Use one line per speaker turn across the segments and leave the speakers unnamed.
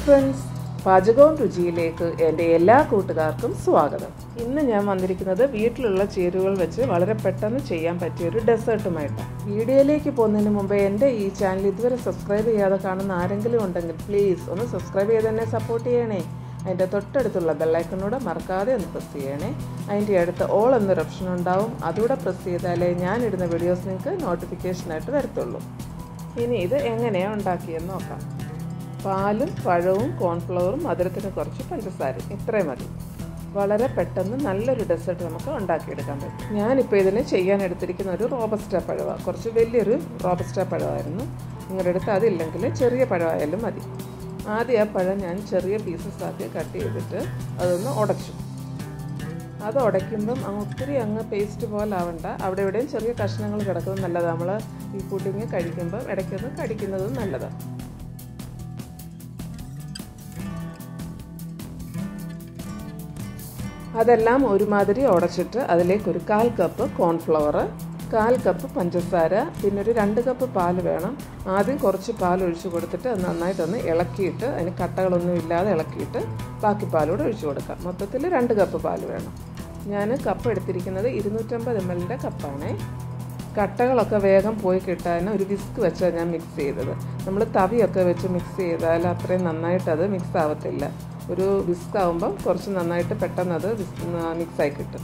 friends പാചകവും രുചിയിലേക്ക് എൻ്റെ എല്ലാ കൂട്ടുകാർക്കും സ്വാഗതം ഇന്ന് ഞാൻ വന്നിരിക്കുന്നത് വീട്ടിലുള്ള ചേരുവകൾ വെച്ച് വളരെ പെട്ടെന്ന് ചെയ്യാൻ പറ്റിയ ഒരു ഡെസേർട്ടുമായിട്ടാണ് വീഡിയോയിലേക്ക് പോകുന്നതിന് മുമ്പ് എൻ്റെ ഈ ചാനൽ ഇതുവരെ സബ്സ്ക്രൈബ് ചെയ്യാതെ കാണുന്ന ആരെങ്കിലും ഉണ്ടെങ്കിൽ പ്ലീസ് ഒന്ന് സബ്സ്ക്രൈബ് ചെയ്ത് തന്നെ സപ്പോർട്ട് ചെയ്യണേ അതിൻ്റെ തൊട്ടടുത്തുള്ള ബെല്ലൈക്കണൂടെ മറക്കാതെ ഒന്ന് പ്രസ് ചെയ്യണേ അതിൻ്റെ അടുത്ത് ഓൾ എന്നൊരു ഓപ്ഷൻ ഉണ്ടാവും അതുകൂടെ പ്രസ് ചെയ്താലേ ഞാനിടുന്ന വീഡിയോസ് നിങ്ങൾക്ക് നോട്ടിഫിക്കേഷനായിട്ട് വരത്തുള്ളൂ ഇനി ഇത് എങ്ങനെയാണ് ഉണ്ടാക്കിയെന്ന് നോക്കാം പാലും പഴവും കോൺഫ്ലവറും മധുരത്തിന് കുറച്ച് പഞ്ചസാരയും ഇത്രയും മതി വളരെ പെട്ടെന്ന് നല്ലൊരു ഡെസേർട്ട് നമുക്ക് ഉണ്ടാക്കിയെടുക്കാൻ പറ്റും ഞാനിപ്പോൾ ഇതിന് ചെയ്യാൻ എടുത്തിരിക്കുന്ന ഒരു റോബസ്റ്റ പഴമാണ് കുറച്ച് വലിയൊരു റോബസ്റ്റ പഴമായിരുന്നു നിങ്ങളുടെ അടുത്ത് അതില്ലെങ്കിൽ ചെറിയ പഴമായാലും മതി ആദ്യം ആ പഴം ഞാൻ ചെറിയ പീസസ് ആക്കി കട്ട് ചെയ്തിട്ട് അതൊന്ന് ഉടച്ചു അത് ഉടയ്ക്കുമ്പം അങ്ങ് ഒത്തിരി അങ്ങ് പേസ്റ്റ് പോലെ ആവണ്ട അവിടെ ഇവിടെയും ചെറിയ കഷ്ണങ്ങൾ കിടക്കുന്നത് നല്ലതാണ് നമ്മൾ ഈ പുഡിങ് കഴിക്കുമ്പം ഇടയ്ക്കൊന്ന് കടിക്കുന്നതും നല്ലതാണ് അതെല്ലാം ഒരുമാതിരി ഉടച്ചിട്ട് അതിലേക്ക് ഒരു കാൽ കപ്പ് കോൺഫ്ലവർ കാൽ കപ്പ് പഞ്ചസാര പിന്നെ ഒരു രണ്ട് കപ്പ് പാൽ വേണം ആദ്യം കുറച്ച് പാൽ ഒഴിച്ച് കൊടുത്തിട്ട് അത് നന്നായിട്ടൊന്ന് ഇളക്കിയിട്ട് അതിന് കട്ടകളൊന്നും ഇല്ലാതെ ഇളക്കിയിട്ട് ബാക്കി പാലൂടെ ഒഴിച്ചു കൊടുക്കാം മൊത്തത്തിൽ രണ്ട് കപ്പ് പാൽ വേണം ഞാൻ കപ്പ് എടുത്തിരിക്കുന്നത് ഇരുന്നൂറ്റമ്പത് എം എല്ലിൻ്റെ കപ്പാണേ കട്ടകളൊക്കെ വേഗം പോയി കിട്ടാൻ ഒരു വിസ്ക് വെച്ചാണ് ഞാൻ മിക്സ് ചെയ്തത് നമ്മൾ തവിയൊക്കെ വെച്ച് മിക്സ് ചെയ്താൽ അത്രയും നന്നായിട്ട് അത് മിക്സ് ആവത്തില്ല ഒരു വിസ്ക് ആകുമ്പം കുറച്ച് നന്നായിട്ട് പെട്ടെന്ന് അത് മിക്സായി കിട്ടും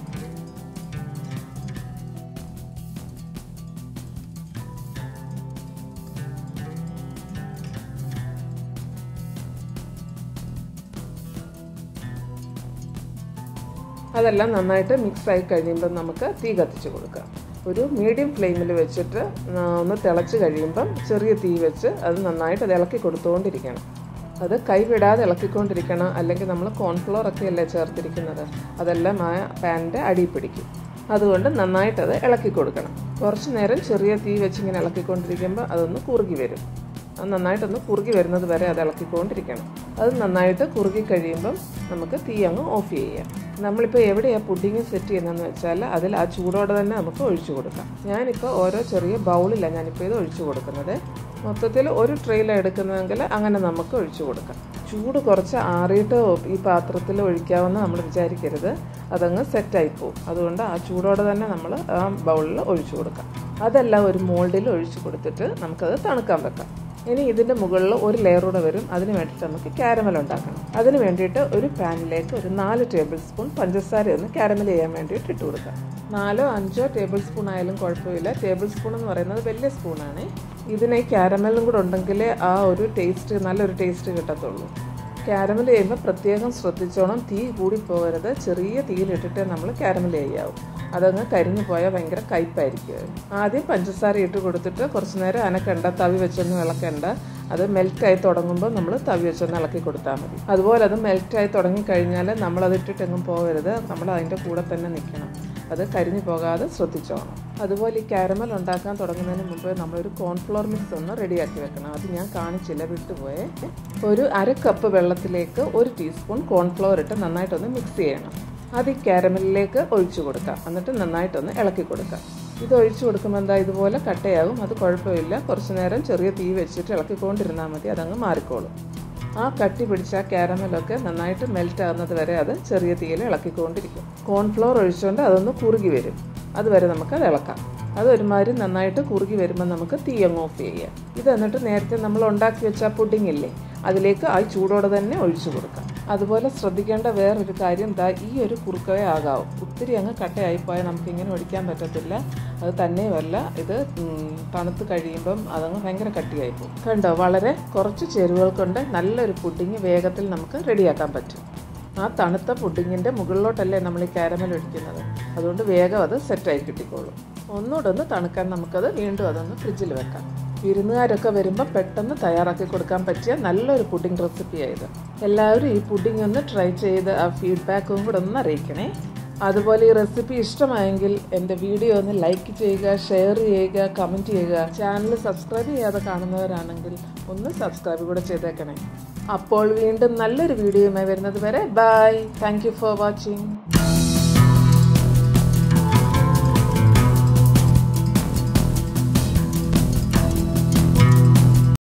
അതെല്ലാം നന്നായിട്ട് മിക്സായി കഴിയുമ്പം നമുക്ക് തീ കത്തിച്ച് കൊടുക്കാം ഒരു മീഡിയം ഫ്ലെയിമിൽ വെച്ചിട്ട് ഒന്ന് തിളച്ച് കഴിയുമ്പം ചെറിയ തീ വെച്ച് അത് നന്നായിട്ട് അത് ഇളക്കി കൊടുത്തുകൊണ്ടിരിക്കണം അത് കൈവിടാതെ ഇളക്കിക്കൊണ്ടിരിക്കണം അല്ലെങ്കിൽ നമ്മൾ കോൺഫ്ലോർ ഒക്കെ അല്ലേ ചേർത്തിരിക്കുന്നത് അതെല്ലാം ആ പാനിൻ്റെ അടിയിൽ പിടിക്കും അതുകൊണ്ട് നന്നായിട്ട് അത് ഇളക്കി കൊടുക്കണം കുറച്ച് നേരം ചെറിയ തീ വെച്ച് ഇങ്ങനെ ഇളക്കിക്കൊണ്ടിരിക്കുമ്പോൾ അതൊന്ന് കുറുകി വരും അത് നന്നായിട്ടൊന്ന് കുറുകി വരുന്നത് വരെ അത് ഇളക്കിക്കൊണ്ടിരിക്കണം അത് നന്നായിട്ട് കുറുകി കഴിയുമ്പം നമുക്ക് തീ അങ്ങ് ഓഫ് ചെയ്യാം നമ്മളിപ്പോൾ എവിടെയാണ് പുഡിങ് സെറ്റ് ചെയ്യുന്നതെന്ന് വെച്ചാൽ അതിൽ ആ ചൂടോടെ തന്നെ നമുക്ക് ഒഴിച്ചു കൊടുക്കാം ഞാനിപ്പോൾ ഓരോ ചെറിയ ബൗളിലാണ് ഞാനിപ്പോൾ ഇത് ഒഴിച്ചു കൊടുക്കുന്നത് മൊത്തത്തിൽ ഒരു ട്രെയിലാണ് എടുക്കുന്നതെങ്കിൽ അങ്ങനെ നമുക്ക് ഒഴിച്ചു കൊടുക്കാം ചൂട് കുറച്ച് ആറിയിട്ട് ഈ പാത്രത്തിൽ ഒഴിക്കാമെന്ന് നമ്മൾ വിചാരിക്കരുത് അതങ്ങ് സെറ്റായി പോകും അതുകൊണ്ട് ആ ചൂടോടെ തന്നെ നമ്മൾ ആ ബൗളിൽ ഒഴിച്ചു കൊടുക്കാം അതെല്ലാം ഒരു മോൾഡിൽ ഒഴിച്ചു കൊടുത്തിട്ട് നമുക്കത് തണുക്കാൻ വെക്കാം ഇനി ഇതിൻ്റെ മുകളിൽ ഒരു ലെയർ കൂടെ വരും അതിന് വേണ്ടിയിട്ട് നമുക്ക് ക്യാരമൽ ഉണ്ടാക്കണം അതിന് വേണ്ടിയിട്ട് ഒരു പാനിലേക്ക് ഒരു നാല് ടേബിൾ സ്പൂൺ പഞ്ചസാര ഒന്ന് ക്യാരമൽ ചെയ്യാൻ വേണ്ടിയിട്ട് ഇട്ട് കൊടുക്കാം നാലോ അഞ്ചോ ടേബിൾ സ്പൂൺ ആയാലും കുഴപ്പമില്ല ടേബിൾ സ്പൂൺ എന്ന് പറയുന്നത് വലിയ സ്പൂണാണ് ഇതിന് ഈ ക്യാരമലും കൂടെ ഉണ്ടെങ്കിൽ ആ ഒരു ടേസ്റ്റ് നല്ലൊരു ടേസ്റ്റ് കിട്ടത്തുള്ളൂ ക്യാരമൽ ചെയ്യുമ്പോൾ പ്രത്യേകം ശ്രദ്ധിച്ചോണം തീ കൂടി പോകരുത് ചെറിയ തീയിലിട്ടിട്ട് നമ്മൾ ക്യാരമൽ ചെയ്യാവും അതങ്ങ് കരിഞ്ഞു പോയാൽ ഭയങ്കര കയ്പായിരിക്കും ആദ്യം പഞ്ചസാര ഇട്ട് കൊടുത്തിട്ട് കുറച്ച് നേരം അനക്കണ്ട തവി വെച്ചൊന്നും ഇളക്കണ്ട അത് മെൽറ്റായി തുടങ്ങുമ്പോൾ നമ്മൾ തവി വെച്ചൊന്ന് ഇളക്കി കൊടുത്താൽ മതി അതുപോലെ അത് മെൽറ്റായി തുടങ്ങിക്കഴിഞ്ഞാൽ നമ്മളത് ഇട്ടിട്ടെങ്ങും പോകരുത് നമ്മൾ അതിൻ്റെ കൂടെ തന്നെ നിൽക്കണം അത് കരിഞ്ഞു പോകാതെ ശ്രദ്ധിച്ചോണം അതുപോലെ ഈ കാരമൽ ഉണ്ടാക്കാൻ തുടങ്ങുന്നതിന് മുമ്പ് നമ്മളൊരു കോൺഫ്ലോർ മിക്സ് ഒന്ന് റെഡിയാക്കി വെക്കണം അത് ഞാൻ കാണിച്ചില്ല വിട്ടുപോയേ ഒരു അര കപ്പ് വെള്ളത്തിലേക്ക് ഒരു ടീസ്പൂൺ കോൺഫ്ലോർ ഇട്ട് നന്നായിട്ടൊന്ന് മിക്സ് ചെയ്യണം അത് ഈ കാരമലിലേക്ക് ഒഴിച്ചു കൊടുക്കാം എന്നിട്ട് നന്നായിട്ടൊന്ന് ഇളക്കി കൊടുക്കാം ഇത് ഒഴിച്ചു കൊടുക്കുമ്പോൾ എന്താ ഇതുപോലെ കട്ടയാകും അത് കുഴപ്പമില്ല കുറച്ച് നേരം ചെറിയ തീ വെച്ചിട്ട് ഇളക്കിക്കൊണ്ടിരുന്നാൽ മതി അതങ്ങ് മാറിക്കോളും ആ കട്ടി പിടിച്ച ആ ക്യാരമലൊക്കെ നന്നായിട്ട് മെൽറ്റ് ആകുന്നത് വരെ അത് ചെറിയ തീയിൽ ഇളക്കിക്കൊണ്ടിരിക്കും കോൺഫ്ലോർ ഒഴിച്ചുകൊണ്ട് അതൊന്ന് കുറുകി വരും അതുവരെ നമുക്ക് അത് ഇളക്കാം അത് ഒരുമാതിരി നന്നായിട്ട് കുറുകി വരുമ്പോൾ നമുക്ക് തീ അങ്ങ് ഓഫ് ചെയ്യാം ഇത് എന്നിട്ട് നേരത്തെ നമ്മൾ ഉണ്ടാക്കി വെച്ച പുഡിംഗ് ഇല്ലേ അതിലേക്ക് ആ ചൂടോടെ തന്നെ ഒഴിച്ചു കൊടുക്കാം അതുപോലെ ശ്രദ്ധിക്കേണ്ട വേറൊരു കാര്യം ദാ ഈ ഒരു കുറുക്കവേ ആകാവും ഒത്തിരി അങ്ങ് കട്ടയായിപ്പോയാൽ നമുക്ക് ഇങ്ങനെ ഒഴിക്കാൻ പറ്റത്തില്ല അത് തന്നെയുമല്ല ഇത് തണുത്ത് കഴിയുമ്പം അതങ്ങ് ഭയങ്കര കട്ടിയായി പോകും കണ്ടോ വളരെ കുറച്ച് ചേരുവകൾ കൊണ്ട് നല്ലൊരു പുഡിങ് വേഗത്തിൽ നമുക്ക് റെഡിയാക്കാൻ പറ്റും ആ തണുത്ത പുഡിങ്ങിൻ്റെ മുകളിലോട്ടല്ലേ നമ്മൾ ഈ കാരമൽ ഒഴിക്കുന്നത് അതുകൊണ്ട് വേഗം അത് സെറ്റായി കിട്ടിക്കോളും ഒന്നുകൂടെ ഒന്ന് തണുക്കാൻ നമുക്കത് വീണ്ടും അതൊന്ന് ഫ്രിഡ്ജിൽ വെക്കാം വിരുന്നുകാരൊക്കെ വരുമ്പോൾ പെട്ടെന്ന് തയ്യാറാക്കി കൊടുക്കാൻ പറ്റിയ നല്ലൊരു പുഡിംഗ് റെസിപ്പിയായത് എല്ലാവരും ഈ പുഡിംഗ് ഒന്ന് ട്രൈ ചെയ്ത് ആ ഫീഡ്ബാക്കും കൂടെ ഒന്ന് അറിയിക്കണേ അതുപോലെ ഈ റെസിപ്പി ഇഷ്ടമായെങ്കിൽ എൻ്റെ വീഡിയോ ഒന്ന് ലൈക്ക് ചെയ്യുക ഷെയർ ചെയ്യുക കമൻറ്റ് ചെയ്യുക ചാനൽ സബ്സ്ക്രൈബ് ചെയ്യാതെ കാണുന്നവരാണെങ്കിൽ ഒന്ന് സബ്സ്ക്രൈബ് കൂടെ ചെയ്തേക്കണേ അപ്പോൾ വീണ്ടും നല്ലൊരു വീഡിയോയുമായി വരുന്നത് വരെ ബൈ താങ്ക് ഫോർ വാച്ചിങ്